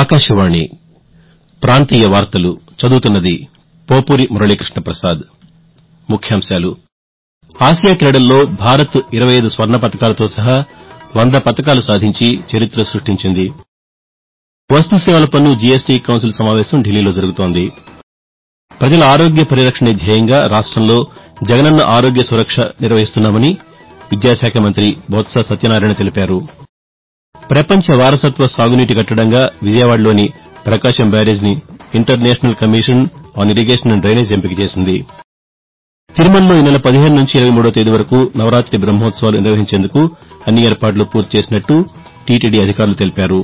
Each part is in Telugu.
ఆకాశవాణి ప్రాంతీయ వార్తలు చదువుతున్నది పోపూరి మురళీకృష్ణ ప్రసాద్ ముఖ్యాంశాలు ఆసియా క్రీడల్లో భారత్ ఇరవై ఐదు స్వర్ణ పతకాలతో సహా వంద పతకాలు సాధించి చరిత్ర సృష్టించింది వస్తు సేవల పన్ను జీఎస్టీ కౌన్సిల్ సమావేశం ఢిల్లీలో జరుగుతోంది ప్రజల ఆరోగ్య పరిరక్షణే ధ్యేయంగా రాష్టంలో జగనన్న ఆరోగ్య సురక్ష నిర్వహిస్తున్నామని విద్యాశాఖ మంత్రి బొత్స సత్యనారాయణ తెలిపారు ప్రపంచ వారసత్వ సాగునీటి కట్టడంగా విజయవాడలోని ప్రకాశం బ్యారేజ్ని international commission on irrigation and drainage ఎంపిక చేసింది తిరుమలలో ఈ నెల పదిహేను నుంచి ఇరవై మూడో తేదీ వరకు నవరాతి బ్రహ్మోత్సవాలు నిర్వహించేందుకు అన్ని ఏర్పాట్లు పూర్తి చేసినట్టు టీటీడీ అధికారులు తెలిపారు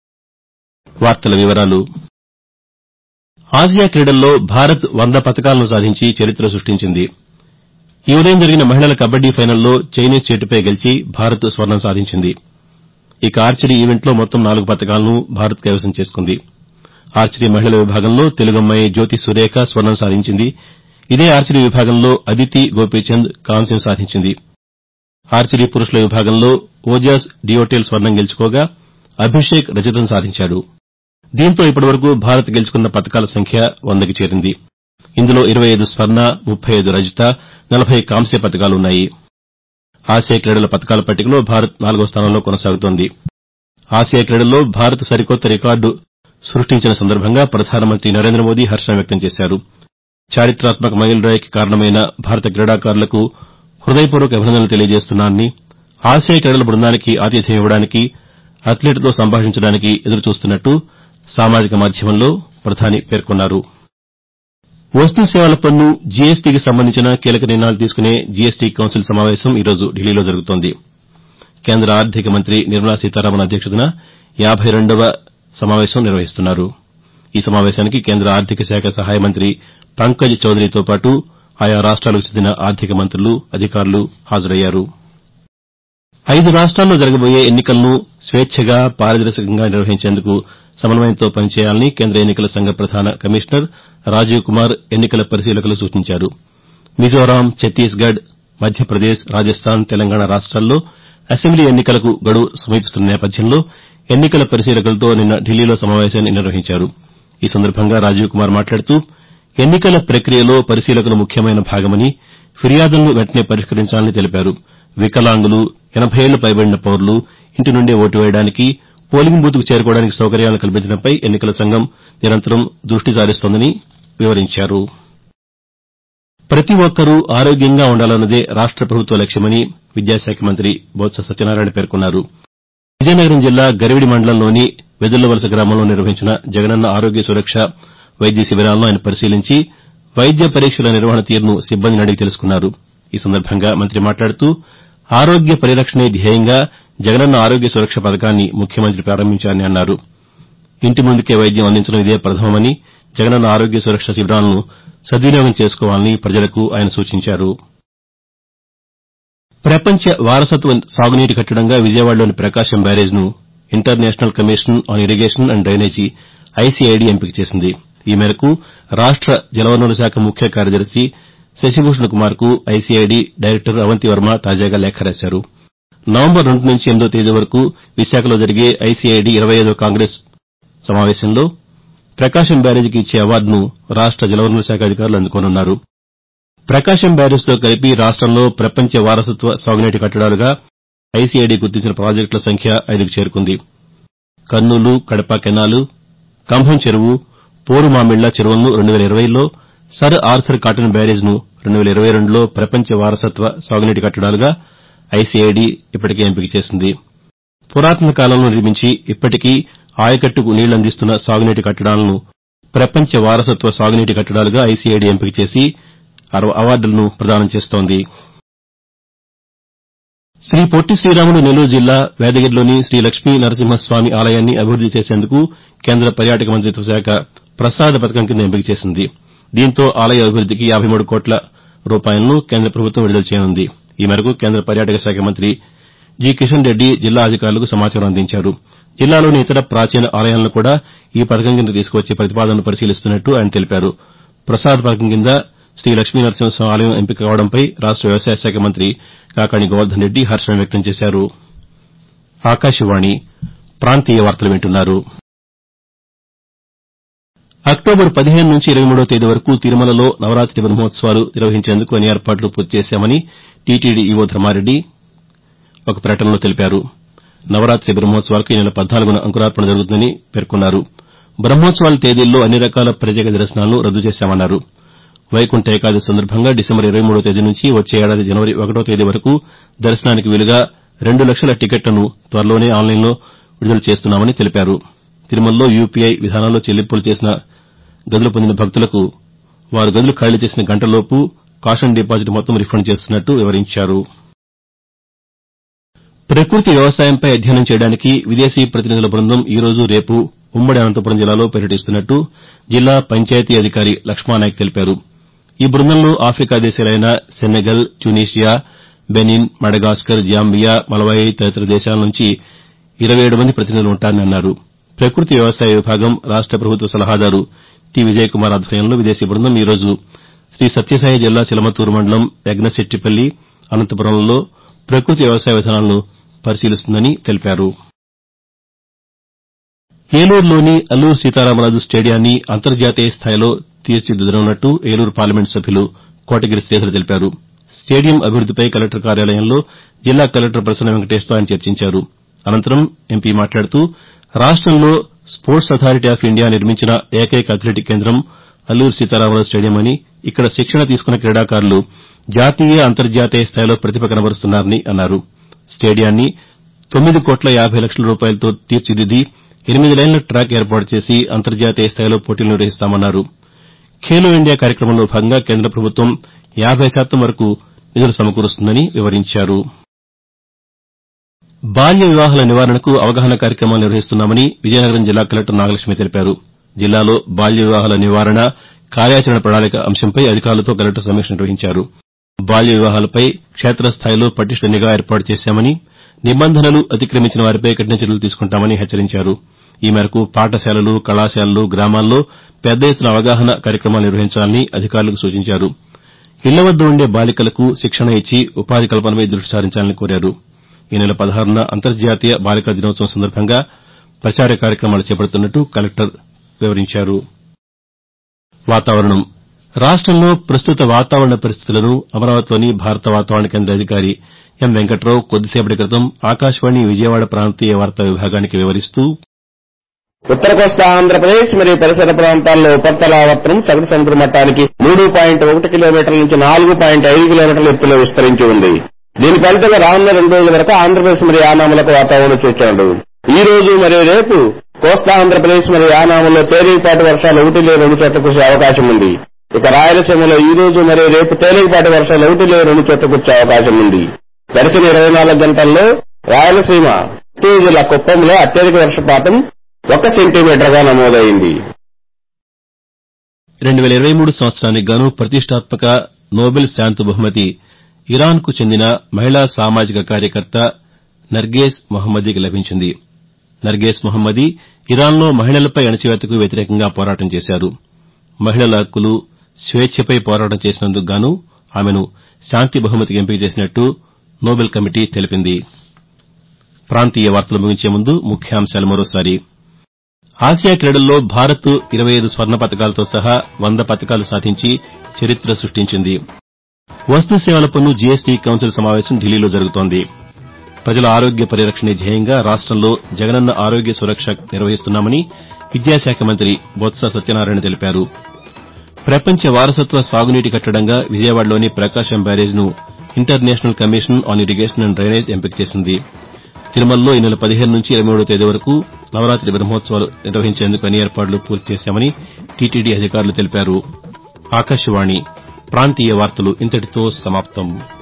ఆసియా క్రీడల్లో భారత్ వంద పతకాలను సాధించి చరిత్ర సృష్టించింది ఈ ఉదయం జరిగిన మహిళల కబడ్డీ ఫైనల్లో చైనీస్ జట్టుపై గెలిచి భారత్ స్వర్ణం సాధించింది ఇక ఆర్చరీ ఈవెంట్లో మొత్తం నాలుగు పతకాలను భారత్ కైవసం చేసుకుంది ఆర్చరీ మహిళల విభాగంలో తెలుగమ్మాయి జ్యోతి సురేఖ స్వర్ణం సాధించింది ఇదే ఆర్చరీ విభాగంలో అదితి గోపీచంద్ కాంస్యం సాధించింది ఆర్చరీ పురుషుల విభాగంలో ఓజాస్ డియోటెల్ స్వర్ణం గెలుచుకోగా అభిషేక్ రజతం సాధించాడు దీంతో ఇప్పటివరకు భారత్ గెలుచుకున్న పతకాల సంఖ్య వందకి చేరింది ఇందులో ఇరవై ఐదు స్వర్ణ ముప్పై ఐదు రజత నలభై కాంస్య పతకాలున్నాయి ఆసియా క్రీడల పతకాల పట్టికలో భారత్ నాలుగో స్థానంలో కొనసాగుతోంది ఆసియా క్రీడల్లో భారత్ సరికొత్త రికార్డు సృష్టించిన సందర్భంగా ప్రధానమంత్రి నరేంద్ర మోదీ హర్షం వ్యక్తం చేశారు చారిత్రాత్మక మైలురాయికి కారణమైన భారత క్రీడాకారులకు హృదయపూర్వక అభినందనలు తెలియజేస్తున్నానని ఆసియా క్రీడల బృందానికి ఆతిథ్యం ఇవ్వడానికి అథ్లెట్లతో సంభాషించడానికి ఎదురుచూస్తున్నట్టు సామాజిక మాధ్యమంలో ప్రధాని పేర్కొన్నారు వస్తు సేవల పన్ను జీఎస్టీకి సంబంధించిన కీలక నిర్ణయాలు తీసుకునే జీఎస్టీ కౌన్సిల్ సమావేశం ఈ రోజు ఢిల్లీలో జరుగుతోంది కేంద్ర ఆర్థిక మంత్రి నిర్మలా సీతారామన్ అధ్యక్షతన యాబై రెండవ సమావేశం నిర్వహిస్తున్నారు ఈ సమావేశానికి కేంద్ర ఆర్థిక శాఖ సహాయ మంత్రి పంకజ్ చౌదరితో పాటు ఆయా రాష్ట్రాలకు చెందిన ఆర్థిక మంత్రులు అధికారులు హాజరయ్యారు ఐదు రాష్ట్రాల్లో జరగబోయే ఎన్నికలను స్వేచ్చగా పారదర్శకంగా నిర్వహించేందుకు సమన్వయంతో పనిచేయాలని కేంద్ర ఎన్నికల సంఘ ప్రధాన కమిషనర్ రాజీవ్ కుమార్ ఎన్నికల పరిశీలకులకు సూచించారు మిజోరాం ఛత్తీస్గఢ్ మధ్యప్రదేశ్ రాజస్థాన్ తెలంగాణ రాష్ట్రాల్లో అసెంబ్లీ ఎన్నికలకు గడువు సమీపిస్తున్న నేపథ్యంలో ఎన్నికల పరిశీలకులతో నిన్న ఢిల్లీలో సమావేశాన్ని నిర్వహించారు ఈ సందర్భంగా రాజీవ్ కుమార్ మాట్లాడుతూ ఎన్నికల ప్రక్రియలో పరిశీలకులు ముఖ్యమైన భాగమని ఫిర్యాదులను వెంటనే పరిష్కరించాలని తెలిపారు వికలాంగులు ఎనబై ఏళ్లు పైబడిన పౌరులు ఇంటి నుండే ఓటు వేయడానికి పోలింగ్ బూత్కు చేరుకోవడానికి సౌకర్యాలను కల్పించడంపై ఎన్నికల సంఘం నిరంతరం దృష్టి సారిస్తోందని వివరించారు ప్రతి ఒక్కరూ ఆరోగ్యంగా ఉండాలన్నదే రాష్ట ప్రభుత్వ లక్ష్యమని విద్యాశాఖ మంత్రి బొత్స సత్యనారాయణ పేర్కొన్నారు విజయనగరం జిల్లా గరివిడి మండలంలోని వెదుళ్లవలస గ్రామంలో నిర్వహించిన జగనన్న ఆరోగ్య సురక్ష వైద్య శిబిరాలను ఆయన పరిశీలించి వైద్య పరీక్షల నిర్వహణ తీరును సిబ్బందిని అడిగి తెలుసుకున్నారు ఈ సందర్భంగా మంత్రి మాట్లాడుతూ ఆరోగ్య పరిరక్షణే ధ్యేయంగా జగనన్న ఆరోగ్య సురక్ష పథకాన్ని ముఖ్యమంత్రి ప్రారంభించారని అన్నారు ఇంటి ముందుకే వైద్యం అందించడం ఇదే ప్రథమమని జగనన్న ఆరోగ్య సురక్ష శిబిరాలను సద్వినియోగం చేసుకోవాలని ప్రజలకు ఆయన సూచించారు ప్రపంచ వారసత్వ సాగునీటి కట్టడంగా విజయవాడలోని ప్రకాశం బ్యారేజ్ను international commission on irrigation and drainage ICID ఎంపిక చేసింది ఈ మేరకు రాష్ట జలవనరుల శాఖ ముఖ్య కార్యదర్శి శశిభూషణ్ కుమార్కు ఐసీఐడీ డైరెక్టర్ అవంతి వర్మ తాజాగా లేఖ రాశారు నవంబర్ రెండు నుంచి ఎనిమిదో తేదీ వరకు విశాఖలో జరిగే ఐసీఐడీ ఇరవై ఐదో కాంగ్రెస్ సమావేశంలో ప్రకాశం బ్యారేజీకి ఇచ్చే అవార్డును రాష్ట జలవనరుల శాఖ అధికారులు అందుకోనున్నారు ప్రకాశం బ్యారేజ్తో కలిపి రాష్టంలో ప్రపంచ వారసత్వ సాగునీటి కట్టడాలుగా ఐసీఐడీ గుర్తించిన ప్రాజెక్టుల సంఖ్య ఐదుకు చేరుకుంది కర్నూలు కడప కెనాలు కంభం చెరువు పోరుమామిళ్ల చెరువులను రెండు వేల ఇరవైలో సర్ ఆర్థర్ కాటన్ బ్యారేజ్ను రెండు వేల ఇరవై రెండులో ప్రపంచ వారసత్వ సాగునీటి కట్టడాలుగా ఐసీఐడీ ఇప్పటికే ఎంపిక చేసింది పురాతన కాలంలో నిర్మించి ఇప్పటికీ ఆయకట్టుకు నీళ్లందిస్తున్న సాగునీటి కట్టడాలను ప్రపంచ వారసత్వ సాగునీటి కట్టడాలుగా ఐసీఐడీ ఎంపిక చేసి అవార్డులను ప్రదానం చేస్తోంది శ్రీ పొట్టి శ్రీరాములు నెల్లూరు జిల్లా వేదగిరిలోని శ్రీ లక్ష్మీ నరసింహస్వామి ఆలయాన్ని అభివృద్ది చేసేందుకు కేంద్ర పర్యాటక మంతిత్వ శాఖ ప్రసాద పథకం కింద ఎంపిక చేసింది దీంతో ఆలయ అభివృద్దికి యాబై మూడు కోట్ల రూపాయలను కేంద్ర ప్రభుత్వం విడుదల చేయనుంది ఈ మేరకు కేంద్ర పర్యాటక శాఖ మంత్రి జి కిషన్ రెడ్డి జిల్లా అధికారులకు సమాచారం అందించారు జిల్లాలోని ఇతర ప్రాచీన ఆలయాలను కూడా ఈ పథకం కింద తీసుకువచ్చే ప్రతిపాదనలు పరిశీలిస్తున్నట్టు ఆయన తెలిపారు ప్రసాద్ పథకం కింద శ్రీ లక్ష్మీ నరసింహస్వామి ఆలయం ఎంపిక కావడంపై రాష్ట వ్యవసాయ శాఖ మంత్రి కాకాణి గోవర్దన్ రెడ్డి హర్షం వ్యక్తం చేశారు అక్టోబర్ పదిహేను నుంచి ఇరవై మూడో తేదీ వరకు తిరుమలలో నవరాతి బ్రహ్మోత్సవాలు నిర్వహించేందుకు అన్ని ఏర్పాట్లు పూర్తి చేశామని టీటీడీ ఈవో ధర్మారెడ్డి ఒక ప్రకటనలో తెలిపారు నవరాతి బ్రహ్మోత్సవాలకు ఈ నెల పద్నాలుగున అంకురార్పణ జరుగుతుందని పేర్కొన్నారు బ్రహ్మోత్సవాల తేదీల్లో అన్ని రకాల ప్రత్యేక దర్శనాలను రద్దు చేశామన్నారు వైకుంఠ ఏకాదశి సందర్భంగా డిసెంబర్ ఇరవై మూడో తేదీ నుంచి వచ్చే ఏడాది జనవరి ఒకటో తేదీ వరకు దర్శనానికి వీలుగా రెండు లక్షల టికెట్లను త్వరలోనే ఆన్లైన్లో విడుదల చేస్తున్నామని తెలిపారు తిరుమలలో యూపీఐ విధానంలో చెల్లింపులు చేసిన గదులు పొందిన భక్తులకు వారు గదులు ఖాళీ చేసిన గంటలోపు కాషన్ డిపాజిట్ మొత్తం రిఫండ్ చేస్తున్నట్టు వివరించారు ప్రకృతి వ్యవసాయంపై అధ్యయనం చేయడానికి విదేశీ ప్రతినిధుల బృందం ఈ రోజు రేపు ఉమ్మడి అనంతపురం జిల్లాలో పర్యటిస్తున్నట్టు జిల్లా పంచాయతీ అధికారి లక్ష్మానాయక్ తెలిపారు ఈ బృందంలో ఆఫికా దేశాలైన Senegal Tunisia Benin Madagascar Zambia Malawi తదితర దేశాల నుంచి ఇరవై ఏడు మంది ప్రతినిధులు ఉంటారని అన్నారు ప్రకృతి వ్యవసాయ విభాగం రాష్ట ప్రభుత్వ సలహాదారు టి విజయకుమార్ ఆధ్వర్యంలో విదేశీ బృందం ఈ రోజు శ్రీ సత్యసాయి జిల్లా చిలమతూరు మండలం యగ్నశెట్టిపల్లి అనంతపురంలలో ప్రకృతి వ్యవసాయ విధానాలను పరిశీలిస్తుందని తెలిపారు ఏలూరులోని అల్లూరి సీతారామరాజు స్టేడియాన్ని అంతర్జాతీయ స్థాయిలో తీర్చిదిద్దనున్నట్టు ఏలూరు పార్లమెంటు సభ్యులు కోటగిరి శ్రీధర్ తెలిపారు స్టేడియం అభివృద్దిపై కలెక్టర్ కార్యాలయంలో జిల్లా కలెక్టర్ ప్రసన్న వెంకటేష్తో ఆయన చర్చించారు అనంతరం ఎంపీ మాట్లాడుతూ రాష్టంలో స్పోర్ట్స్ అథారిటీ ఆఫ్ ఇండియా నిర్మించిన ఏకైక అథ్లెటిక్ కేంద్రం అల్లూరి సీతారామరాజు స్టేడియం అని ఇక్కడ శిక్షణ తీసుకున్న క్రీడాకారులు జాతీయ అంతర్జాతీయ స్థాయిలో ప్రతిభ కనబరుస్తున్నారని అన్నారు స్టేడియాన్ని తొమ్మిది కోట్ల యాబై లక్షల రూపాయలతో తీర్చిదిద్ది ఎనిమిది లైన్ల ట్రాక్ ఏర్పాటు చేసి అంతర్జాతీయ స్థాయిలో పోటీలు నిర్వహిస్తామన్నారు ఖేలో ఇండియా కార్యక్రమంలో భాగంగా కేంద్ర ప్రభుత్వం యాబై శాతం వరకు నిధులు సమకూరుస్తుందని వివరించారు బాల్య వివాహాల నివారణకు అవగాహన కార్యక్రమాలు నిర్వహిస్తున్నామని విజయనగరం జిల్లా కలెక్టర్ నాగలక్ష్మి తెలిపారు జిల్లాలో బాల్య వివాహాల నివారణ కార్యాచరణ ప్రణాళిక అంశంపై అధికారులతో కలెక్టర్ సమీక్ష నిర్వహించారు బాల్య వివాహాలపై క్షేత్రస్థాయిలో పటిష్ట నిఘా ఏర్పాటు చేశామని నిబంధనలు అతిక్రమించిన వారిపై కఠిన చర్యలు తీసుకుంటామని హెచ్చరించారు ఈ మేరకు పాఠశాలలు కళాశాలలు గ్రామాల్లో పెద్ద ఎత్తున అవగాహన కార్యక్రమాలు నిర్వహించాలని అధికారులకు సూచించారు ఇళ్ల వద్ద ఉండే బాలికలకు శిక్షణ ఇచ్చి ఉపాధి కల్పనపై దృష్టి సారించాలని కోరారు ఈ నెల పదహారున అంతర్జాతీయ బాలికల దినోత్సవం సందర్భంగా ప్రచార కార్యక్రమాలు చేపడుతున్నట్టు కలెక్టర్ వివరించారు వాతావరణం రాష్టంలో ప్రస్తుత వాతావరణ పరిస్థితులను అమరావతిలోని భారత వాతావరణ కేంద్ర అధికారి ఎం వెంకట్రావు కొద్దిసేపటి క్రితం ఆకాశవాణి విజయవాడ ప్రాంతీయ వార్తా విభాగానికి వివరిస్తూ ఉత్తర కోస్తా ఆంధ్రప్రదేశ్ మరియు పరిసర ప్రాంతాల్లో ఉపరితల ఆవర్తనం సగటు సముద్ర మట్టానికి మూడు పాయింట్ ఒకటి కిలోమీటర్ల నుంచి నాలుగు పాయింట్ ఐదు కిలోమీటర్ల ఎత్తులో విస్తరించి ఉంది దీని ఫలితంగా రానున్న రెండు రోజుల వరకు ఆంధ్రప్రదేశ్ మరియు యానాములకు వాతావరణం సూచనలు ఈ రోజు మరియు రేపు కోస్తా ఆంధ్రప్రదేశ్ మరియు యానాములో తేలికపాటి వర్షాలు ఒకటి లేదా రెండు చోట్ల కురిసే అవకాశం ఉంది ఇక రాయలసీమలో ఈ రోజు మరియు రేపు తేలికపాటి వర్షాలు ఒకటి లేదా రెండు చోట్ల కురిసే అవకాశం ఉంది గడిచిన ఇరవై నాలుగు గంటల్లో రాయలసీమ చిత్తూరు జిల్లా కుప్పంలో అత్యధిక వర్షపాతం ఒక సెంటీమీటర్గా నమోదైంది రెండు వేల ఇరవై మూడు సంవత్సరానికి గాను ప్రతిష్టాత్మక నోబెల్ శాంతి బహుమతి ఇరాన్కు చెందిన మహిళా సామాజిక కార్యకర్త నర్గేస్ మొహమ్మదీకి లభించింది నర్గేస్ మొహమ్మదీ ఇరాన్లో మహిళలపై అణచివేతకు వ్యతిరేకంగా పోరాటం చేశారు మహిళల హక్కులు స్వేచ్చపై పోరాటం చేసినందుకు గాను ఆమెను శాంతి బహుమతికి ఎంపిక చేసినట్టు నోబెల్ కమిటీ తెలిపింది ప్రాంతీయ వార్తలు ముగించే ముందు ముఖ్యాంశాలు మరోసారి ఆసియా క్రీడల్లో భారత్ ఇరవై ఐదు స్వర్ణ పతకాలతో సహా వంద పతకాలు సాధించి చరిత్ర సృష్టించింది వస్తు సేవల పన్ను జీఎస్టీ కౌన్సిల్ సమావేశం ఢిల్లీలో జరుగుతోంది ప్రజల ఆరోగ్య పరిరక్షణే ధ్యేయంగా రాష్టంలో జగనన్న ఆరోగ్య సురక్ష నిర్వహిస్తున్నామని విద్యాశాఖ మంత్రి బొత్స సత్యనారాయణ తెలిపారు ప్రపంచ వారసత్వ సాగునీటి కట్టడంగా విజయవాడలోని ప్రకాశం బ్యారేజ్ను international commission on irrigation and drainage ఎంపిక చేసింది తిరుమలలో ఈ నెల పదిహేను నుంచి ఇరవై మూడో తేదీ వరకు నవరాతి బ్రహ్మోత్సవాలు నిర్వహించేందుకు అన్ని ఏర్పాట్లు పూర్తి చేశామని టీటీడీ అధికారులు తెలిపారు ఆకాశవాణి ప్రాంతీయ వార్తలు ఇంతటితో సమాప్తం